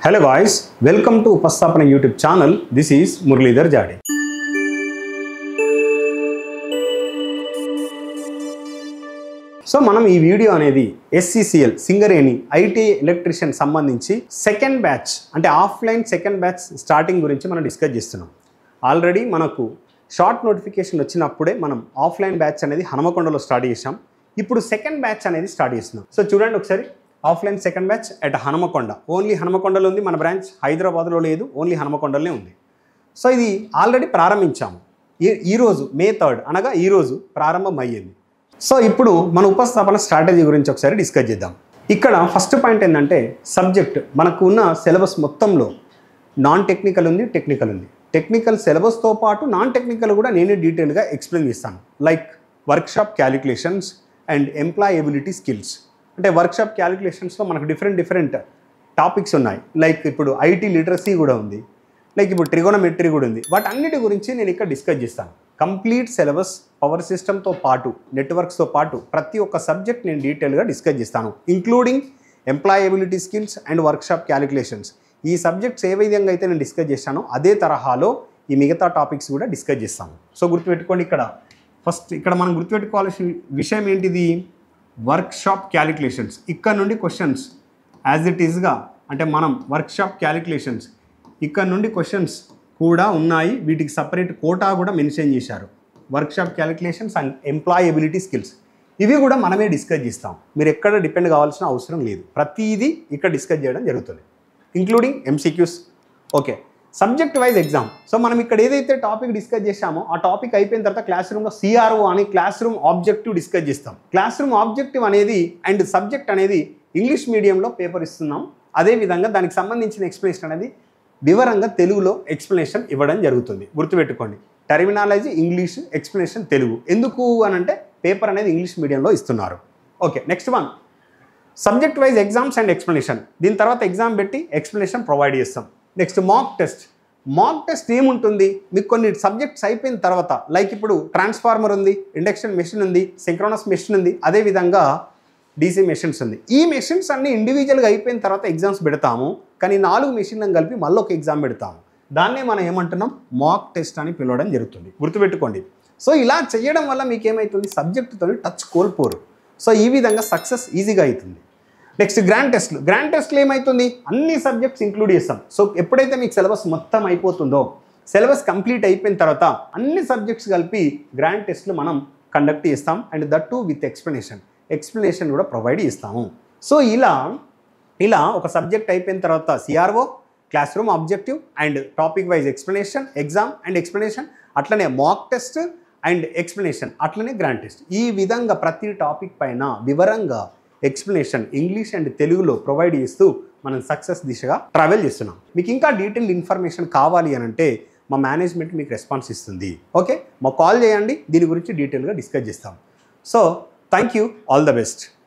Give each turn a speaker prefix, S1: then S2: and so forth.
S1: Hello guys, welcome to Upastapana YouTube channel. This is Muralidhar Jade. So మనం ఈ video అనేది SCCL Singareni IT electrician సంబంధించి second batch అంటే offline second batch starting గురించి మనం discuss చేస్తున్నాం ఆల్రెడీ మనకు షార్ట్ నోటిఫికేషన్ వచ్చినప్పుడే మనం ఆఫ్లైన్ బ్యాచ్ అనేది హనుమకొండలో స్టార్ట్ చేసాం ఇప్పుడు సెకండ్ బ్యాచ్ అనేది స్టార్ట్ చేస్తున్నాం సో చూడండి ఒకసారి offline second batch at Hanamkonda only హనుమకొండలో ఉంది మన బ్రాంచ్ హైదరాబాద్లో లేదు ఓన్లీ హనుమకొండలోనే ఉంది సో ఇది ఆల్రెడీ ప్రారంభించాము ఈ ఈరోజు మే థర్డ్ అనగా ఈరోజు ప్రారంభం అయ్యింది సో ఇప్పుడు మన ఉపస్థాపన స్ట్రాటజీ గురించి ఒకసారి డిస్కస్ చేద్దాం ఇక్కడ ఫస్ట్ పాయింట్ ఏంటంటే సబ్జెక్ట్ మనకు ఉన్న సిలబస్ మొత్తంలో నాన్ టెక్నికల్ ఉంది టెక్నికల్ ఉంది టెక్నికల్ సిలబస్తో పాటు నాన్ టెక్నికల్ కూడా నేనే డీటెయిల్గా ఎక్స్ప్లెయిన్ చేస్తాను like workshop calculations and employability skills అంటే వర్క్షాప్ క్యాలిక్యులేషన్స్లో మనకు డిఫరెంట్ డిఫరెంట్ టాపిక్స్ ఉన్నాయి లైక్ ఇప్పుడు ఐటీ లిటరసీ కూడా ఉంది లైక్ ఇప్పుడు ట్రిగోనమెట్రీ కూడా ఉంది వాటన్నిటి గురించి నేను ఇక్కడ డిస్కస్ చేస్తాను కంప్లీట్ సిలబస్ పవర్ సిస్టమ్తో పాటు నెట్వర్క్స్తో పాటు ప్రతి ఒక్క సబ్జెక్ట్ నేను డీటెయిల్గా డిస్కస్ చేస్తాను including employability skills and workshop calculations ఈ సబ్జెక్ట్స్ ఏ విధంగా అయితే నేను డిస్కస్ చేశానో అదే తరహాలో ఈ మిగతా టాపిక్స్ కూడా డిస్కస్ చేస్తాను సో గుర్తుపెట్టుకోండి ఇక్కడ ఫస్ట్ ఇక్కడ మనం గుర్తుపెట్టుకోవాల్సిన విషయం ఏంటిది వర్క్షాప్ క్యాలిక్యులేషన్స్ ఇక్కడ నుండి క్వశ్చన్స్ యాజ్ ఇట్ ఈస్గా అంటే మనం వర్క్షాప్ క్యాలిక్యులేషన్స్ ఇక్కడ నుండి క్వశ్చన్స్ కూడా ఉన్నాయి వీటికి సపరేట్ కోటా కూడా మెన్షన్ చేశారు workshop calculations and employability skills ఇవి కూడా మనమే డిస్కస్ చేస్తాం మీరు ఎక్కడ డిపెండ్ కావాల్సిన అవసరం లేదు ప్రతిదీ ఇక్కడ డిస్కస్ చేయడం జరుగుతుంది including MCQs okay subject wise exam so మనం ఇక్కడ ఏదైతే టాపిక్ డిస్కస్ చేశామో ఆ టాపిక్ అయిపోయిన తర్వాత క్లాస్ రూమ్లో సిఆర్ఓ అని క్లాస్ రూమ్ ఆబ్జెక్టివ్ డిస్కస్ చేస్తాం క్లాస్ రూమ్ ఆబ్జెక్టివ్ అనేది అండ్ సబ్జెక్ట్ అనేది ఇంగ్లీష్ మీడియంలో పేపర్ ఇస్తున్నాం అదేవిధంగా దానికి సంబంధించిన ఎక్స్ప్లెనేషన్ అనేది వివరంగా తెలుగులో ఎక్స్ప్లెనేషన్ ఇవ్వడం జరుగుతుంది గుర్తుపెట్టుకోండి టర్మినాలజీ ఇంగ్లీష్ ఎక్స్ప్లెనేషన్ తెలుగు ఎందుకు అని అంటే పేపర్ అనేది ఇంగ్లీష్ మీడియంలో ఇస్తున్నారు okay next one subject wise exams and explanation దీని తర్వాత ఎగ్జామ్ పెట్టి ఎక్స్ప్లెనేషన్ ప్రొవైడ్ చేస్తాం next mock test mock test ఏముంటుంది మీకు కొన్ని సబ్జెక్ట్స్ అయిపోయిన తర్వాత లైక్ ఇప్పుడు ట్రాన్స్ఫార్మర్ ఉంది ఇండక్షన్ మెషిన్ ఉంది సింక్రోనస్ మెషిన్ ఉంది అదేవిధంగా డీసీ మెషిన్స్ ఉంది ఈ మెషిన్స్ అన్ని ఇండివిజువల్గా అయిపోయిన తర్వాత ఎగ్జామ్స్ పెడతాము కానీ నాలుగు మెషిన్లను కలిపి మళ్ళీ ఒక ఎగ్జామ్ పెడతాము దాన్నే మనం ఏమంటున్నాం మాక్ టెస్ట్ అని పిలవడం జరుగుతుంది గుర్తుపెట్టుకోండి సో ఇలా చేయడం వల్ల మీకు ఏమవుతుంది సబ్జెక్టుతో టచ్ కోల్పోరు సో ఈ విధంగా సక్సెస్ ఈజీగా అవుతుంది నెక్స్ట్ గ్రాండ్ టెస్ట్లు గ్రాండ్ టెస్ట్లు ఏమవుతుంది అన్ని సబ్జెక్ట్స్ ఇంక్లూడ్ చేస్తాం సో ఎప్పుడైతే మీకు సిలబస్ మొత్తం అయిపోతుందో సిలబస్ కంప్లీట్ అయిపోయిన తర్వాత అన్ని సబ్జెక్ట్స్ కలిపి గ్రాండ్ టెస్ట్లు మనం కండక్ట్ చేస్తాం and that to with explanation explanation కూడా ప్రొవైడ్ చేస్తాము సో ఇలా ఇలా ఒక సబ్జెక్ట్ అయిపోయిన తర్వాత CRO class room objective and topic wise explanation exam and explanation అట్లనే మాక్ టెస్ట్ అండ్ ఎక్స్ప్లెనేషన్ అట్లనే గ్రాండ్ టెస్ట్ ఈ విధంగా ప్రతి టాపిక్ పైన వివరంగా ఎక్స్ప్లెనేషన్ ఇంగ్లీష్ అండ్ తెలుగులో ప్రొవైడ్ చేస్తూ మనం సక్సెస్ దిశగా ట్రావెల్ చేస్తున్నాం మీకు ఇంకా డీటెయిల్ ఇన్ఫర్మేషన్ కావాలి అని అంటే మా మేనేజ్మెంట్ మీకు రెస్పాన్స్ ఇస్తుంది ఓకే మా కాల్ చేయండి దీని గురించి డీటెయిల్గా డిస్కస్ చేస్తాం so thank you all the best